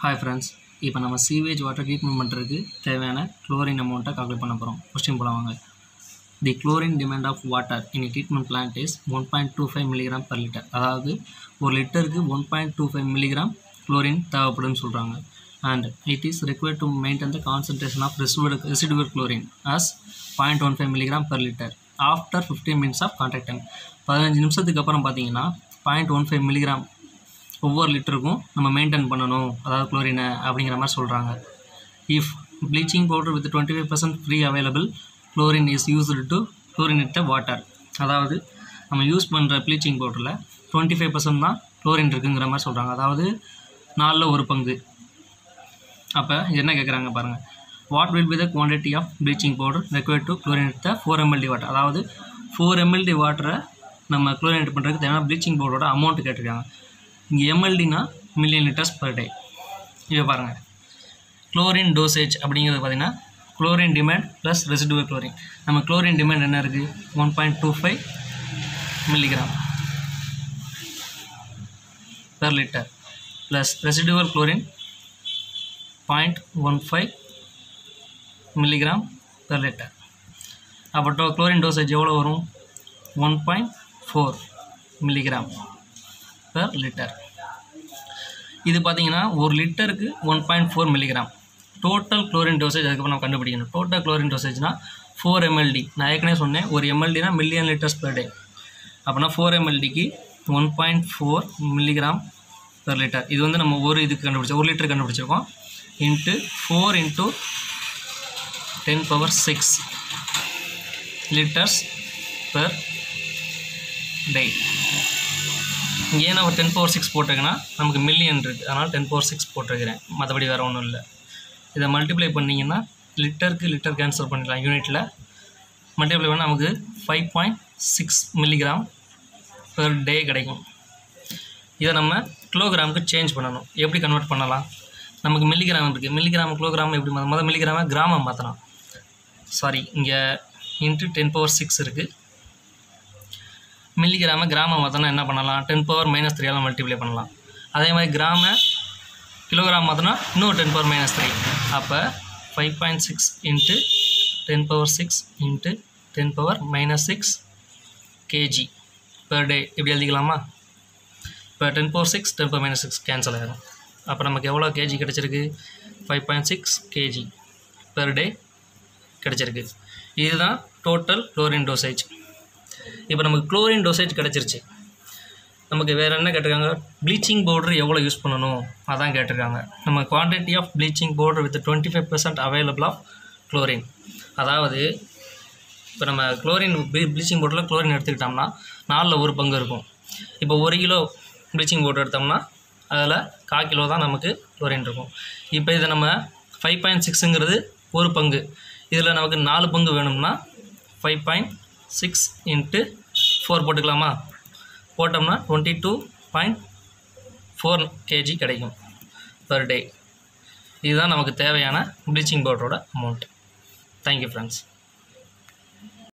hi friends இப்போ நம்ம sewage water treatment பண்ணுறதுக்கு தேவையான குளோரின் அமௌண்ட்டை கால்குலேட் பண்ண போகிறோம் கொஸ்டின் போல வாங்க the chlorine demand of water in treatment plant is one point two five milligram per litre அதாவது ஒரு லிட்டருக்கு one point two five milligram chlorine தேவைப்படும்னு சொல்கிறாங்க and it is required to maintain the concentration of residual residual chlorine as point one five milligram per litre after fifteen minutes of contact time பதினஞ்சு நிமிஷத்துக்கு அப்புறம் பார்த்தீங்கன்னா point one five milligram ஒவ்வொரு லிட்டருக்கும் நம்ம maintain பண்ணணும் அதாவது குளோரினை அப்படிங்கிற மாதிரி சொல்கிறாங்க if bleaching powder with twenty five percent free available chlorine is used to chlorinate the water அதாவது நம்ம யூஸ் பண்ணுற ப்ளீச்சிங் பவுடரில் டுவெண்ட்டி ஃபைவ் பர்சன்ட் தான் குளோரின் இருக்குங்கிற மாதிரி சொல்கிறாங்க அதாவது நாலில் ஒரு பங்கு அப்போ என்ன கேட்குறாங்க பாருங்கள் what will be the quantity of bleaching powder required to chlorinate the four MLD water அதாவது ஃபோர் எம்எல்டி வாட்டரை நம்ம குளோரினேட் பண்ணுறதுக்கு தேவையான ப்ளீச்சிங் பவுடரோட அமௌண்ட் கேட்டிருக்காங்க இங்கே எம்எல்டினா மில்லியன் லிட்டர்ஸ் பர் டே இதை பாருங்கள் குளோரின் டோசேஜ் அப்படிங்கிறது பார்த்திங்கன்னா chlorine demand plus residual chlorine நம்ம குளோரின் டிமாண்ட் என்ன இருக்குது one point two five milligram per litre plus residual chlorine point one five milligram per litre அப்போ டோ குளோரின் டோசேஜ் எவ்வளோ வரும் one point four milligram per litre இது பார்த்தீங்கன்னா ஒரு லிட்டருக்கு one point four milligram total chlorine dosage அதுக்கப்புறம் நம்ம கண்டுபிடிக்கணும் டோட்டல் குளோரின் டோசேஜ்னா ஃபோர் எம்எல்டி நான் ஏற்கனவே சொன்னேன் ஒரு எம்எல்டினா மில்லியன் லிட்டர்ஸ் பெர் டே அப்படின்னா ஃபோர் எம்எல்டிக்கு one point four milligram per litre இது வந்து நம்ம ஒரு இதுக்கு கண்டுபிடிச்சோம் ஒரு லிட்டர் கண்டுபிடிச்சிருக்கோம் into four into ten power six litres per day இங்கே ஏன் நான் டென் பவர் சிக்ஸ் போட்டிருக்கேன்னா நமக்கு மில்லியன் இருக்குது அதனால் டென் பவர் சிக்ஸ் போட்டிருக்கிறேன் மற்றபடி வேறு ஒன்றும் இல்லை இதை மல்டிப்ளை பண்ணிங்கன்னா லிட்டருக்கு லிட்டர் கேன்சல் பண்ணிடலாம் யூனிட்டில் மல்டிப்ளை பண்ணால் நமக்கு five point six milligram per day கிடைக்கும் இதை நம்ம கிலோகிராமுக்கு சேஞ்ச் பண்ணணும் எப்படி கன்வெர்ட் பண்ணலாம் நமக்கு மில்லிகிராம் இருக்குது மில்லிகிராம் கிலோகிராம் எப்படி மாற்ற முதல் மில்லிகிராமை கிராமம் மாற்றலாம் சாரி இங்கே இன்ட்டு டென் பவர் சிக்ஸ் இருக்குது மில்லிகிராம கிராமம் மாற்றினா என்ன பண்ணலாம் டென் பவர் மைனஸ் த்ரீயால் மல்டிப்ளை பண்ணலாம் அதே மாதிரி கிராம கிலோகிராம் மாற்றினா இன்னும் டென் பவர் மைனஸ் த்ரீ அப்போ five point six into ten power six into ten power minus six KG per day இப்படி எழுதிக்கலாமா இப்போ ten power six ten power minus six cancel ஆகிடும் அப்போ நமக்கு எவ்வளோ கேஜி கிடச்சிருக்கு five point six KG per day கிடச்சிருக்கு இதுதான் டோட்டல் குளோரின் டோசேஜ் இப்போ நமக்கு குளோரின் டோசேஜ் கிடச்சிருச்சு நமக்கு வேறு என்ன கேட்டிருக்காங்க ப்ளீச்சிங் பவுடர் எவ்வளோ யூஸ் பண்ணணும் அதான் கேட்டிருக்காங்க நம்ம quantity of bleaching powder with twenty five percent available of chlorine அதாவது இப்போ நம்ம குளோரின் ப்ளீச்சிங் பவுடரில் குளோரின் எடுத்துக்கிட்டோம்னா நாலில் ஒரு பங்கு இருக்கும் இப்போ ஒரு கிலோ ப்ளீச்சிங் பவுடர் எடுத்தோம்னா அதில் கால் கிலோ தான் நமக்கு குளோரின் இருக்கும் இப்போ இதை நம்ம ஃபைவ் பாயிண்ட் சிக்ஸுங்கிறது ஒரு பங்கு இதில் நமக்கு நாலு பங்கு வேணும்னா five point six into four போட்டுக்கலாமா போட்டோம்னா twenty two point four KG கிடைக்கும் பர் டே இதுதான் நமக்கு தேவையான ப்ளீச்சிங் பவுடரோட அமௌண்ட் தேங்க்யூ ஃப்ரெண்ட்ஸ்